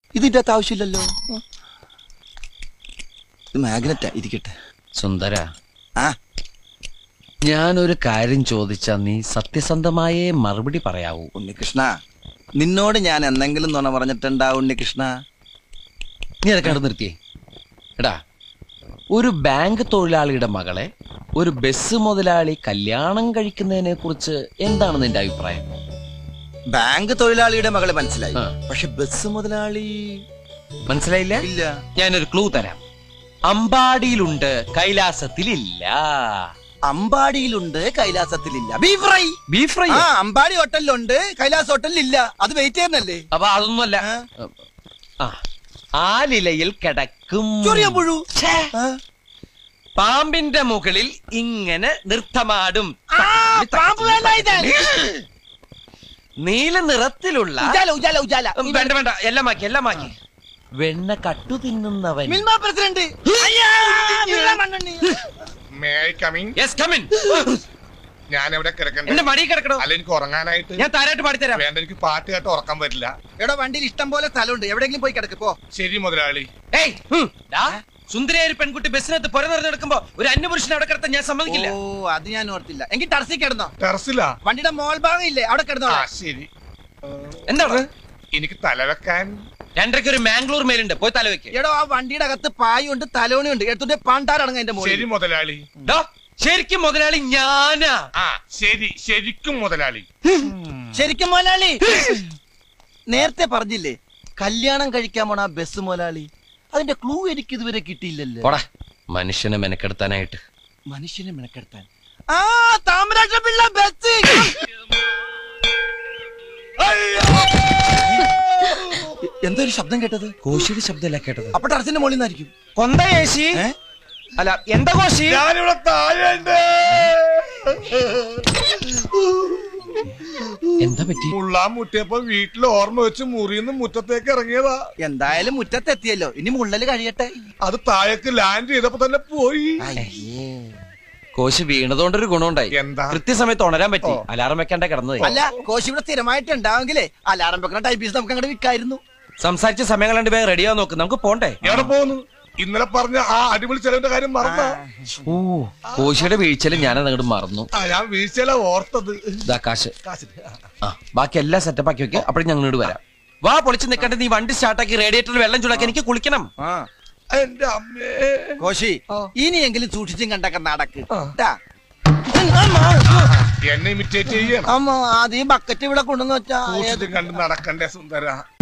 ഇതിന്റെ അകത്ത് ആവശ്യമില്ലല്ലോ ഇത് മാഗ്നറ്റാ ഇരിക്കട്ടെ സുന്ദര ആ ഞാനൊരു കാര്യം ചോദിച്ചാ നീ സത്യസന്ധമായേ മറുപടി പറയാവൂ ഉണ്ണികൃഷ്ണ നിന്നോട് ഞാൻ എന്തെങ്കിലും നുണ പറഞ്ഞിട്ടുണ്ടാ ഉണ്ണികൃഷ്ണ നീ അതൊക്കെ അവിടെ നിർത്തിയേ എടാ ഒരു ബാങ്ക് തൊഴിലാളിയുടെ മകളെ ഒരു ബസ് മുതലാളി കല്യാണം കഴിക്കുന്നതിനെ കുറിച്ച് എന്താണ് നിന്റെ അഭിപ്രായം ബാങ്ക് തൊഴിലാളിയുടെ മകളെ മനസ്സിലായി ആ. പക്ഷെ ബസ് മുതലാളി മനസ്സിലായില്ല ഇല്ല ഞാനൊരു ക്ലൂ തരാം അമ്പാടിയിലുണ്ട് കൈലാസത്തിലില്ല അമ്പാടിയിലുണ്ട് കൈലാസത്തിലില്ല ബീഫ് ഫ്രൈ ബീഫ് ഫ്രൈ ആ അമ്പാടി ഹോട്ടലിലുണ്ട് കൈലാസ് ഹോട്ടലിലില്ല അത് വെയിറ്റ് ചെയ്യുന്നല്ലേ അപ്പൊ അതൊന്നുമല്ല ആ ആലിലയിൽ കിടക്കും ചൊറിയാൻ പുഴു ഛേ, ആ. പാമ്പിന്റെ മുകളിൽ ഇങ്ങനെ നൃത്തമാടും പാമ്പ് വേണ്ട ഇതാണ്. നീല നിറത്തിലുള്ള ഉജാല ഉജാല ഉജാല ഉം, വേണ്ട വേണ്ട എല്ലാം മാക്കി എല്ലാം മാക്കി വെണ്ണ കട്ടു തിന്നുന്നവൻ മിൽമ പ്രസിഡന്റ് അയ്യാ, മിൽമ മണ്ണെണ്ണി. May I coming yes come in ഞാൻ എവിടെ കിടക്കണ്ടേ എന്റെ മടി കിടക്കണോ അല്ല എനിക്ക് ഉറങ്ങാനായിട്ട് ഞാൻ താരായിട്ട് പാടിത്തരാം വേണ്ട എനിക്ക് പാട്ട് കേട്ട് ഉറക്കാൻ പറ്റില്ല എടാ വണ്ടിയിൽ ഇഷ്ടം പോലെ സ്ഥലമുണ്ട് എവിടെയെങ്കിലും പോയി കിടക്ക് പോ ശരി മുതലാളി ഏയ് ഹും, ഡാ, സുന്ദരിയായ ഒരു പെൺകുട്ടി ബസ്സിനകത്ത് പുര നിറഞ്ഞെടുക്കുമ്പോ ഒരു അന്യപുരുഷനെ അവിടെ കിടത്താൻ ഞാൻ സമ്മതിക്കില്ല ഓ അത് ഞാൻ ഓർത്തില്ല എങ്കിൽ ടർസി കിടന്നോ ടെറസിലാ വണ്ടിയുടെ മോൾ ഭാഗം ഇല്ലേ അവിടെ കിടന്നോ ആ ശരി എന്താണ് എനിക്ക് തലവെക്കാൻ രണ്ടരയ്ക്ക് ഒരു മാംഗ്ലൂർ മേലുണ്ട് പോയി തലവെക്ക് എടോ ആ വണ്ടിയുടെ അകത്ത് പായുണ്ട് തലോണിയുണ്ട് എടുത്തുണ്ട് പാണ്ടാറടങ്ങ എന്റെ ശരി മോളിൽ മുതലാളി ഡോ, ശരിക്കും മുതലാളി ഞാനാ ആ ശരി ശരിക്കും മുതലാളി ശരിക്കും മോലാളി നേരത്തെ പറഞ്ഞില്ലേ കല്യാണം കഴിക്കാൻ പോണ ആ ബസ് മോലാളി അതിന്റെ ക്ലൂ എനിക്ക് ഇതുവരെ കിട്ടിയില്ലല്ലോ പോടാ മനുഷ്യനെ മെനക്കെടുത്താനായിട്ട് മനുഷ്യനെ മെനക്കെടുത്താൻ ആ താമരാക്ഷ പിള്ള ബസ് എന്തോ ഒരു ശബ്ദം കേട്ടത് കോശിയുടെ ശബ്ദമല്ല കേട്ടത് അപ്പൊ ടർസിന്റെ മുകളിൽ നിന്നായിരിക്കും കൊന്ത ഏശി ഏ? അല്ല എന്താ കോശി ഞാനിവിടെ താഴെയുണ്ട് എന്താ പറ്റി മുള്ളാൻ മുട്ടിയപ്പോ വീട്ടിൽ ഓർമ്മ വെച്ച് മുറിന്ന് മുറ്റത്തേക്ക് ഇറങ്ങിയതാ എന്തായാലും മുറ്റത്തെത്തിയല്ലോ ഇനി മുള്ളല് കഴിയട്ടെ അത് താഴേക്ക് ലാൻഡ് ചെയ്തപ്പോ തന്നെ പോയി കോശി വീണതുകൊണ്ടൊരു ഗുണമുണ്ടായി എന്താ? കൃത്യസമയത്ത് ഉണരാൻ പറ്റി അലാറം വെക്കാണ്ട കിടന്നത് അല്ല കോശി ഇവിടെ സ്ഥിരമായിട്ട് ഉണ്ടാവെങ്കിലേ അലാറം വെക്കുന്ന ടൈപ്പീസ് നമുക്ക് അങ്ങോട്ട് വിൽക്കായിരുന്നു സംസാരിച്ച സമയം കണ്ട് വേഗം റെഡിയാവാൻ നോക്ക് നമുക്ക് പോണ്ടേ എവിടെ പോകുന്നു ഇന്നലെ പറഞ്ഞ ആ അടിപൊളി ചെലവിന്റെ കാര്യം മറന്ന ഓ കോശിയുടെ വീഴ്ചയിൽ ഞാനത് അങ്ങോട്ട് മറന്നു ആ ഞാൻ വീഴ്ചയില ഓർത്തത് ഇതാ കാശ് കാശിന്. ആ ബാക്കി എല്ലാം സെറ്റപ്പ് ആക്കി വെക്കുക അപ്പോഴും ഞങ്ങൾ ഇങ്ങോട്ട് വരാം വാ പൊളിച്ച് നിൽക്കണ്ട നീ വണ്ടി സ്റ്റാർട്ടാക്കി റേഡിയേറ്ററിൽ വെള്ളം ചൂടാക്കി എനിക്ക് കുളിക്കണം ആ എന്റെ അമ്മേ കോശി ഇനിയെങ്കിലും സൂക്ഷിച്ചും കണ്ടൊക്കെ നടക്ക് ആ. ട്ടാ. എന്നെ ഇമിറ്റേറ്റ് ചെയ്യണം അമ്മ ആദ്യം ബക്കറ്റ് ഇവിടെ കൊണ്ടുവന്ന് വെച്ചാ സൂക്ഷിച്ചും കണ്ട് നടക്കണ്ടേ സുന്ദര